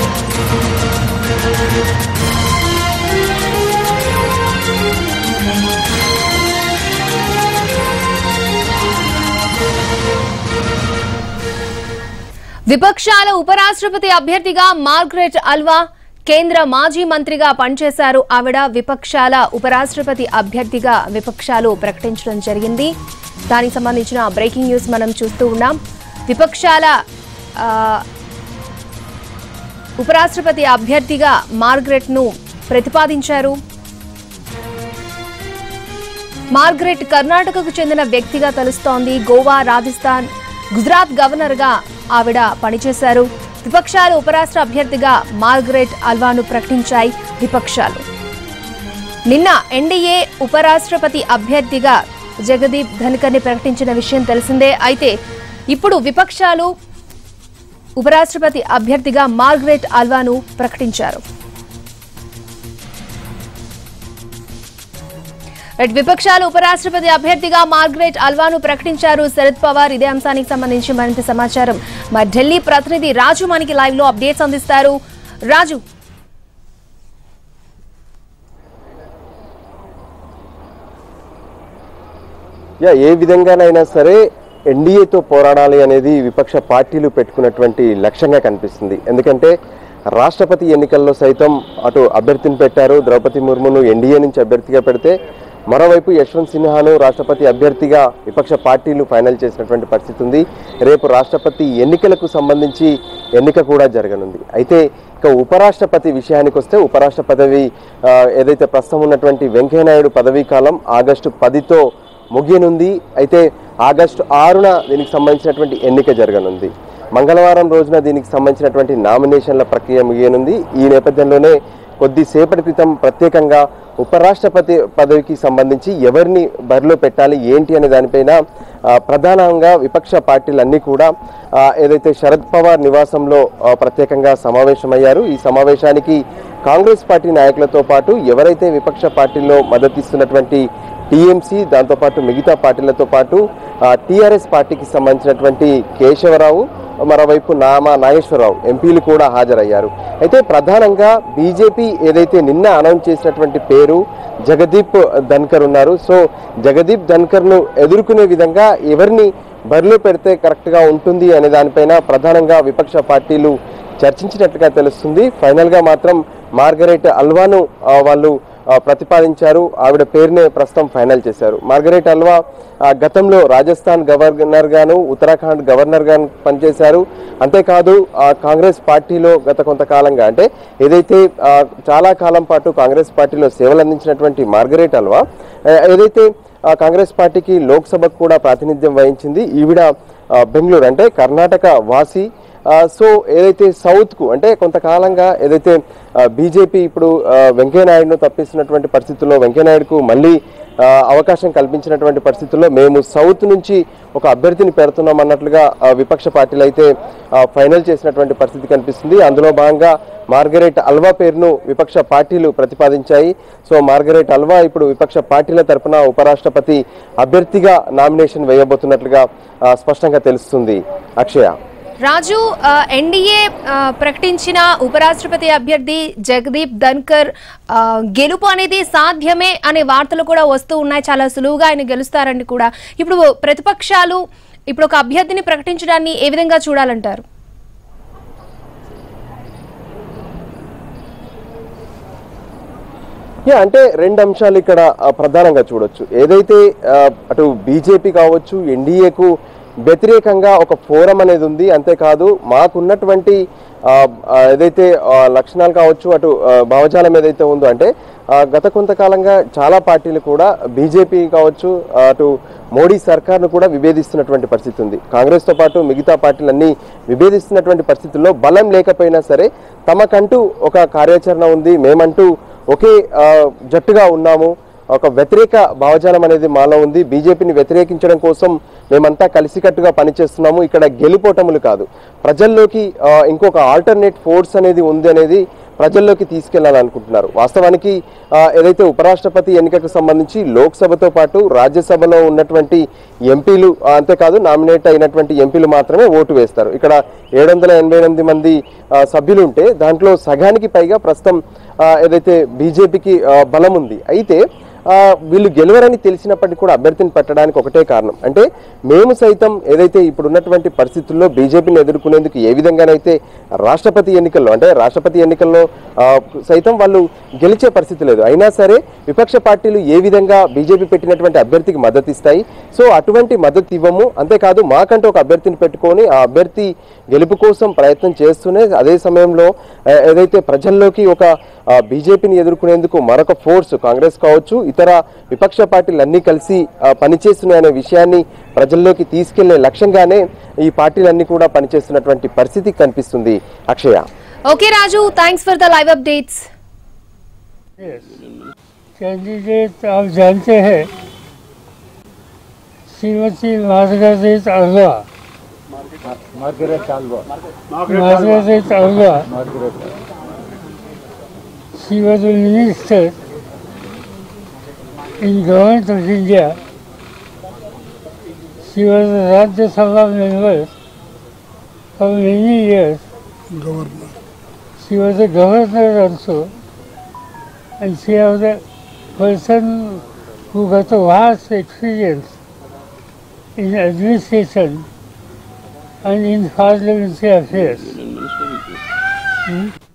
విపక్షాల ఉపరాష్ట్రపతి అభ్యర్థిగా మార్గరెట్ అల్వా కేంద్ర మాజీ మంత్రిగా పనిచేశారు ఆవిడ విపక్షాల ఉపరాష్ట్రపతి అభ్యర్థిగా విపక్షాలు ప్రకటించడం జరిగింది దానికి సంబంధించిన బ్రేకింగ్ న్యూస్ మనం చూస్తూ ఉన్నాం విపక్షాల ఆ, ఉపరాష్ట్రపతి అభ్యర్థిగా మార్గరెట్ ను ప్రతిపాదించారు మార్గరెట్ కర్ణాటకకు చెందిన వ్యక్తిగా తెలుస్తోంది గోవా రాజస్థాన్ గుజరాత్ గవర్నర్ గా ఆవిడ పనిచేశారు విపక్షాలు ఉపరాష్ట్ర అభ్యర్థిగా మార్గరెట్ అల్వాను ప్రకటించాయి విపక్షాలు నిన్న ఎన్డీఏ ఉపరాష్ట్రపతి అభ్యర్థిగా జగదీప్ ధన్కర్ ని ప్రకటించిన విషయం తెలిసిందే అయితే ఇప్పుడు విపక్షాలు ఉపరాష్ట్రపతి అభ్యర్థిగా మార్గరెట్ అల్వాను ప్రకటించారు రైట్ విపక్షాలు ఉపరాష్ట్రపతి అభ్యర్థిగా మార్గరెట్ అల్వాను ప్రకటించారు శరద్ పవార్ ఇదే అంశానికి సంబంధించి మరింత సమాచారం మా ఢిల్లీ ప్రతినిధి రాజు మనకి లైవ్ లో అప్డేట్స్ అందిస్తారు రాజు యా ఏ విధంగానైనా సరే ఎన్డీఏతో పోరాడాలి అనేది విపక్ష పార్టీలు పెట్టుకున్నటువంటి లక్ష్యంగా కనిపిస్తుంది ఎందుకంటే రాష్ట్రపతి ఎన్నికల్లో సైతం అటు అభ్యర్థిని పెట్టారు ద్రౌపది ముర్మును ఎన్డీఏ నుంచి అభ్యర్థిగా పెడితే మరోవైపు యశ్వంత్ సిన్హాను రాష్ట్రపతి అభ్యర్థిగా విపక్ష పార్టీలు ఫైనల్ చేసినటువంటి పరిస్థితి ఉంది రేపు రాష్ట్రపతి ఎన్నికలకు సంబంధించి ఎన్నిక కూడా జరగనుంది అయితే ఇక ఉపరాష్ట్రపతి విషయానికి వస్తే ఉపరాష్ట్ర పదవి ఆ, ఏదైతే ప్రస్తుతం ఉన్నటువంటి వెంకయ్యనాయుడు పదవీ కాలం ఆగస్టు పదితో ముగియనుంది అయితే ఆగస్టు ఆరున దీనికి సంబంధించినటువంటి ఎన్నిక జరగనుంది మంగళవారం రోజున దీనికి సంబంధించినటువంటి నామినేషన్ల ప్రక్రియ ముగియనుంది ఈ నేపథ్యంలోనే కొద్దిసేపటి క్రితం ప్రత్యేకంగా ఉపరాష్ట్రపతి పదవికి సంబంధించి ఎవరిని బరిలో పెట్టాలి ఏంటి అనే దానిపైన ఆ, ప్రధానంగా విపక్ష పార్టీలన్నీ కూడా ఆ, ఏదైతే శరద్ పవార్ నివాసంలో ఆ, ప్రత్యేకంగా సమావేశమయ్యారు ఈ సమావేశానికి కాంగ్రెస్ పార్టీ నాయకులతో పాటు ఎవరైతే విపక్ష పార్టీల్లో మద్దతిస్తున్నటువంటి టీఎంసీ దాంతోపాటు మిగతా పార్టీలతో పాటు టీఆర్ఎస్ పార్టీకి సంబంధించినటువంటి కేశవరావు మరోవైపు నామా నాగేశ్వరరావు ఎంపీలు కూడా హాజరయ్యారు అయితే ప్రధానంగా బీజేపీ ఏదైతే నిన్న అనౌన్స్ చేసినటువంటి పేరు జగదీప్ ధన్కర్ ఉన్నారు సో జగదీప్ ధన్కర్ను ఎదుర్కొనే విధంగా ఎవరిని బరిలో పెడితే కరెక్ట్గా ఉంటుంది అనే దానిపైన ప్రధానంగా విపక్ష పార్టీలు చర్చించినట్లుగా తెలుస్తుంది ఫైనల్గా మాత్రం మార్గరెట్ అల్వాను ఆ, వాళ్ళు ఆ, ప్రతిపాదించారు ఆవిడ పేరునే ప్రస్తుతం ఫైనల్ చేశారు మార్గరెట్ అల్వా ఆ, గతంలో రాజస్థాన్ గవర్నర్ గాను ఉత్తరాఖండ్ గవర్నర్ గాను పనిచేశారు అంతేకాదు ఆ, కాంగ్రెస్ పార్టీలో గత కొంతకాలంగా అంటే ఏదైతే ఆ, చాలా కాలం పాటు కాంగ్రెస్ పార్టీలో సేవలు అందించినటువంటి మార్గరెట్ అల్వా ఆ, ఏదైతే ఆ, కాంగ్రెస్ పార్టీకి లోక్సభకు కూడా ప్రాతినిధ్యం వహించింది ఈవిడ ఆ, బెంగళూరు అంటే కర్ణాటక వాసి ఆ, సో ఏదైతే సౌత్కు అంటే కొంతకాలంగా ఏదైతే బీజేపీ ఇప్పుడు ఆ, వెంకయ్యనాయుడును తప్పిస్తున్నటువంటి పరిస్థితుల్లో వెంకయ్యనాయుడుకు మళ్ళీ ఆ, అవకాశం కల్పించినటువంటి పరిస్థితుల్లో మేము సౌత్ నుంచి ఒక అభ్యర్థిని పెడుతున్నాం అన్నట్లుగా ఆ, విపక్ష పార్టీలు అయితే ఆ, ఫైనల్ చేసినటువంటి పరిస్థితి కనిపిస్తుంది అందులో భాగంగా మార్గరెట్ అల్వా పేరును విపక్ష పార్టీలు ప్రతిపాదించాయి సో మార్గరెట్ అల్వా ఇప్పుడు విపక్ష పార్టీల తరపున ఉపరాష్ట్రపతి అభ్యర్థిగా నామినేషన్ వేయబోతున్నట్లుగా ఆ, స్పష్టంగా తెలుస్తుంది అక్షయ రాజు ఆ, ఎన్డీఏ ఆ, ప్రకటించిన ఉపరాష్ట్రపతి అభ్యర్థి జగదీప్ ధన్కర్ ఆ, గెలుపు అనేది సాధ్యమే అనే వార్తలు కూడా వస్తూ ఉన్నాయి చాలా సులువుగా ఆయన గెలుస్తారని కూడా ఇప్పుడు ప్రతిపక్షాలు ఇప్పుడు ఒక అభ్యర్థిని ప్రకటించడాన్ని ఏ విధంగా చూడాలంటారు యా అంటే రెండు అంశాలు ఇక్కడ ఆ, ప్రధానంగా చూడొచ్చు ఏదైతే ఆ, అటు బీజేపీ కావచ్చు ఎన్డీఏకు వ్యతిరేకంగా ఒక ఫోరం అనేది ఉంది అంతేకాదు మాకున్నటువంటి ఆ, ఆ, ఏదైతే ఆ, లక్షణాలు కావచ్చు అటు ఆ, భావజాలం ఏదైతే ఉందో అంటే ఆ, గత కొంతకాలంగా చాలా పార్టీలు కూడా బీజేపీ కావచ్చు ఆ, అటు మోడీ సర్కార్ను కూడా విభేదిస్తున్నటువంటి పరిస్థితి ఉంది కాంగ్రెస్తో పాటు మిగతా పార్టీలన్నీ విభేదిస్తున్నటువంటి పరిస్థితుల్లో బలం లేకపోయినా సరే తమకంటూ ఒక కార్యాచరణ ఉంది మేమంటూ ఒకే ఆ, జట్టుగా ఉన్నాము ఒక వ్యతిరేక భావజాలం అనేది మాలో ఉంది బీజేపీని వ్యతిరేకించడం కోసం మేమంతా కలిసికట్టుగా పనిచేస్తున్నాము ఇక్కడ గెలుపోటములు కాదు ప్రజల్లోకి ఆ, ఇంకొక ఆల్టర్నేట్ ఫోర్స్ అనేది ఉంది అనేది ప్రజల్లోకి తీసుకెళ్లాలనుకుంటున్నారు వాస్తవానికి ఆ, ఏదైతే ఉపరాష్ట్రపతి ఎన్నికకు సంబంధించి లోక్సభతో పాటు రాజ్యసభలో ఉన్నటువంటి ఎంపీలు ఆ, అంతేకాదు నామినేట్ అయినటువంటి ఎంపీలు మాత్రమే ఓటు వేస్తారు ఇక్కడ ఏడు వందల ఎనభై ఎనిమిది మంది ఆ, సభ్యులు ఉంటే దాంట్లో సగానికి పైగా ప్రస్తుతం ఆ, ఏదైతే బీజేపీకి బలం ఉంది అయితే ఆ, వీళ్ళు గెలవరని తెలిసినప్పటికీ కూడా అభ్యర్థిని పెట్టడానికి ఒకటే కారణం అంటే మేము సైతం ఏదైతే ఇప్పుడు ఉన్నటువంటి పరిస్థితుల్లో బీజేపీని ఎదుర్కొనేందుకు ఏ విధంగానైతే రాష్ట్రపతి ఎన్నికల్లో అంటే రాష్ట్రపతి ఎన్నికల్లో ఆ, సైతం వాళ్ళు గెలిచే పరిస్థితి లేదు అయినా సరే విపక్ష పార్టీలు ఏ విధంగా బీజేపీ పెట్టినటువంటి అభ్యర్థికి మద్దతు ఇస్తాయి సో అటువంటి మద్దతు ఇవ్వము అంతేకాదు మాకంటూ ఒక అభ్యర్థిని పెట్టుకొని ఆ అభ్యర్థి గెలుపు కోసం ప్రయత్నం చేస్తూనే అదే సమయంలో ఆ, ఏదైతే ప్రజల్లోకి ఒక ఆ, బీజేపీని ఎదుర్కొనేందుకు మరొక ఫోర్స్ కాంగ్రెస్ కావచ్చు ఇతర విపక్ష పార్టీలు అన్నీ కలిసి ఆ, పనిచేస్తున్నాయనే విషయాన్ని ప్రజల్లోకి తీసుకెళ్లే లక్ష్యంగానే ఈ పార్టీలన్నీ కూడా పనిచేస్తున్నటువంటి పరిస్థితి కనిపిస్తుంది Akshaya okay Raju thanks for the live updates candidate आप जानते हैं Shrimati Margaret Alva Margaret Alva She was a minister in government of India. She was a Rajya Sabha member for many years. governor. She was a governor also, and she was a person who got a vast experience in administration and in parliamentary affairs. Hmm?